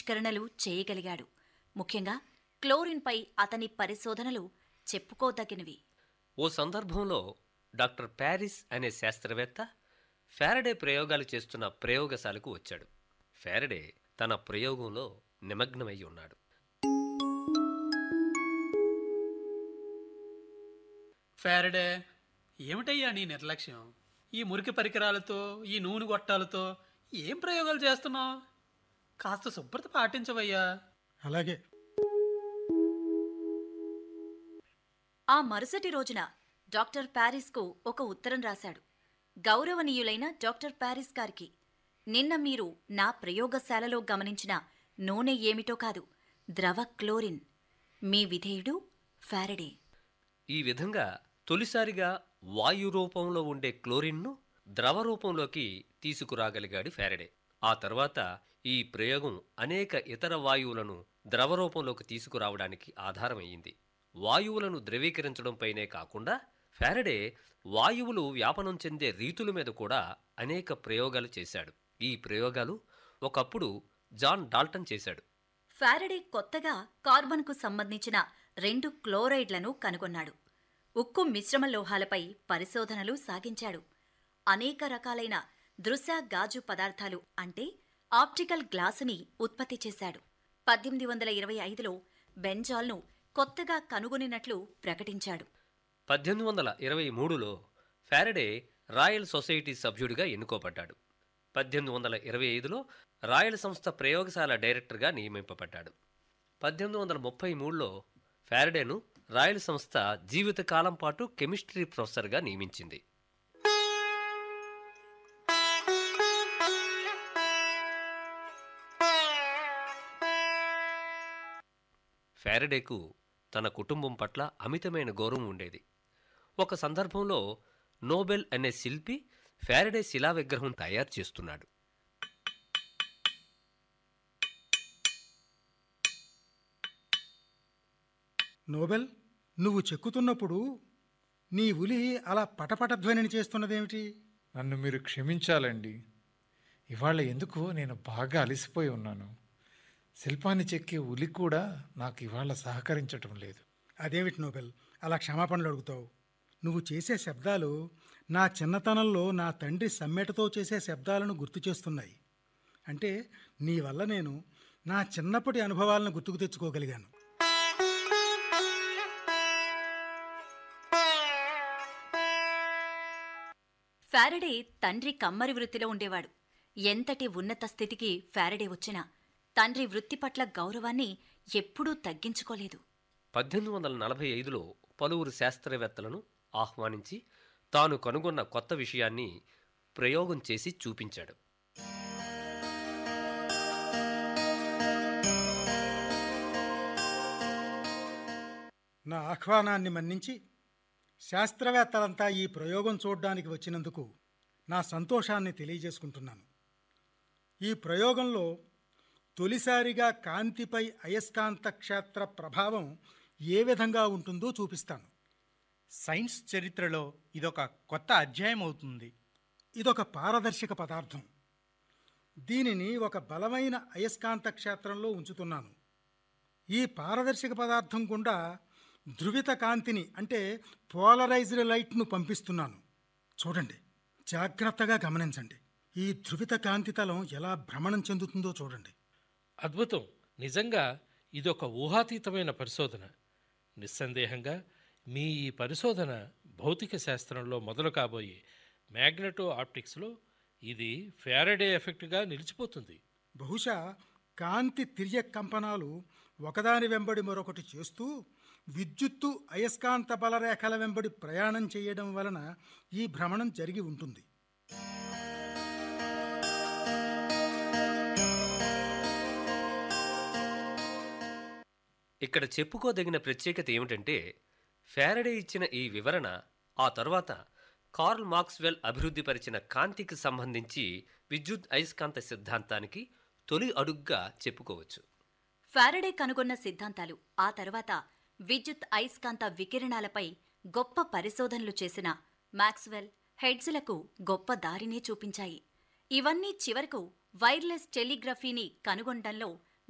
ఆవిష్కరణలు చేయగలిగాడు ముఖ్యంగా క్లోరిన్పై అతని పరిశోధనలు చెప్పుకోదగినవి ఓ సందర్భంలో డాక్టర్ ప్యారిస్ అనే శాస్త్రవేత్త ఫారడే ప్రయోగాలు చేస్తున్న ప్రయోగశాలకు వచ్చాడు ఫారడే తన ప్రయోగంలో నిమగ్నమై ఉన్నాడు ఫారడే ఏమిటయ్యా నీ నిర్లక్ష్యం ఈ మురికి పరికరాలతో ఈ నూనె గొట్టాలతో ఏం ప్రయోగాలు చేస్తున్నావు కాస్త శుభ్రత పాటించవయ్యా అలాగే ఆ మరుసటి రోజున డాక్టర్ ప్యారిస్కు ఒక ఉత్తరం రాశాడు గౌరవనీయులైన డాక్టర్ ప్యారిస్ గారికి నిన్న మీరు నా ప్రయోగశాలలో గమనించిన నూనె ఏమిటో కాదు ద్రవ క్లోరిన్ మీ విధేయుడు ఫారడే ఈ విధంగా తొలిసారిగా వాయు రూపంలో ఉండే క్లోరిన్ను ద్రవ రూపంలోకి తీసుకురాగలిగాడు ఫారడే ఆ తర్వాత ఈ ప్రయోగం అనేక ఇతర వాయువులను ద్రవ రూపంలోకి తీసుకురావడానికి ఆధారమయ్యింది వాయువులను ద్రవీకరించడంపైనే కాకుండా ఫారడే వాయువులు వ్యాపనం చెందే రీతుల మీద కూడా అనేక ప్రయోగాలు చేశాడు ఈ ప్రయోగాలు ఒకప్పుడు జాన్ డాల్టన్ చేశాడు ఫారడే కొత్తగా కార్బన్కు సంబంధించిన రెండు క్లోరైడ్లను కనుగొన్నాడు ఉక్కు మిశ్రమ లోహాలపై పరిశోధనలు సాగించాడు అనేక రకాలైన దృశ్య గాజు పదార్థాలు అంటే ఆప్టికల్ గ్లాసుని ఉత్పత్తి చేశాడు పద్దెనిమిది వందల ఇరవై ఐదులో బెంజాల్ను కొత్తగా కనుగొనినట్లు ప్రకటించాడు పద్దెనిమిది వందల ఇరవై మూడులో ఫారడే రాయల్ సొసైటీ సభ్యుడిగా ఎన్నుకోబడ్డాడు పద్దెనిమిది వందల ఇరవై ఐదులో రాయల్ సంస్థ ప్రయోగశాల డైరెక్టర్గా నియమింపబడ్డాడు పద్దెనిమిది వందల ముప్పై మూడులో ఫారడేను రాయల్ సంస్థ జీవితకాలం పాటు కెమిస్ట్రీ ప్రొఫెసర్గా నియమించింది ఫారడేకు తన కుటుంబం పట్ల అమితమైన గౌరవం ఉండేది ఒక సందర్భంలో నోబెల్ అనే శిల్పి ఫారడే శిలా విగ్రహం తయారు చేస్తున్నాడు నోబెల్ నువ్వు చెక్కుతున్నప్పుడు నీ ఉలి అలా పటపట ధ్వనిని చేస్తున్నదేమిటి నన్ను మీరు క్షమించాలండి ఇవాళ ఎందుకో నేను బాగా అలసిపోయి ఉన్నాను శిల్పాన్ని చెక్కే ఉలి కూడా నాకు ఇవాళ సహకరించటం లేదు అదేమిటి నోబెల్ అలా క్షమాపణలు అడుగుతావు నువ్వు చేసే శబ్దాలు నా చిన్నతనంలో నా తండ్రి సమ్మెటతో చేసే శబ్దాలను గుర్తు చేస్తున్నాయి అంటే నీ వల్ల నేను నా చిన్నప్పటి అనుభవాలను గుర్తుకు తెచ్చుకోగలిగాను ఫారడే తండ్రి కమ్మరి వృత్తిలో ఉండేవాడు ఎంతటి ఉన్నత స్థితికి ఫారడే వచ్చినా తండ్రి వృత్తి పట్ల గౌరవాన్ని ఎప్పుడూ తగ్గించుకోలేదు పద్దెనిమిది వందల నలభై ఐదులో పలువురు శాస్త్రవేత్తలను ఆహ్వానించి తాను కనుగొన్న కొత్త విషయాన్ని ప్రయోగం చేసి చూపించాడు నా ఆహ్వానాన్ని మన్నించి శాస్త్రవేత్తలంతా ఈ ప్రయోగం చూడడానికి వచ్చినందుకు నా సంతోషాన్ని తెలియజేసుకుంటున్నాను ఈ ప్రయోగంలో తొలిసారిగా కాంతిపై అయస్కాంత క్షేత్ర ప్రభావం ఏ విధంగా ఉంటుందో చూపిస్తాను సైన్స్ చరిత్రలో ఇదొక కొత్త అధ్యాయం అవుతుంది ఇదొక పారదర్శక పదార్థం దీనిని ఒక బలమైన అయస్కాంత క్షేత్రంలో ఉంచుతున్నాను ఈ పారదర్శక పదార్థం గుండా ధృవిత కాంతిని అంటే పోలరైజ్డ్ లైట్ను పంపిస్తున్నాను చూడండి జాగ్రత్తగా గమనించండి ఈ ధృవిత కాంతితలం ఎలా భ్రమణం చెందుతుందో చూడండి అద్భుతం నిజంగా ఇదొక ఊహాతీతమైన పరిశోధన నిస్సందేహంగా మీ ఈ పరిశోధన భౌతిక శాస్త్రంలో మొదలు కాబోయే మ్యాగ్నెటో ఆప్టిక్స్లో ఇది ఫారడే ఎఫెక్ట్గా నిలిచిపోతుంది బహుశా కాంతి తిర్య కంపనాలు ఒకదాని వెంబడి మరొకటి చేస్తూ విద్యుత్తు అయస్కాంత బలరేఖల వెంబడి ప్రయాణం చేయడం వలన ఈ భ్రమణం జరిగి ఉంటుంది ఇక్కడ చెప్పుకోదగిన ప్రత్యేకత ఏమిటంటే ఫారడే ఇచ్చిన ఈ వివరణ ఆ తర్వాత కార్ల్ మాక్స్వెల్ అభివృద్ధిపరిచిన కాంతికి సంబంధించి విద్యుత్ అయస్కాంత సిద్ధాంతానికి తొలి అడుగ్గా చెప్పుకోవచ్చు ఫారడే కనుగొన్న సిద్ధాంతాలు ఆ తర్వాత విద్యుత్ అయస్కాంత వికిరణాలపై గొప్ప పరిశోధనలు చేసిన మాక్స్వెల్ హెడ్స్లకు గొప్ప దారినే చూపించాయి ఇవన్నీ చివరకు వైర్లెస్ టెలిగ్రఫీని కనుగొనడంలో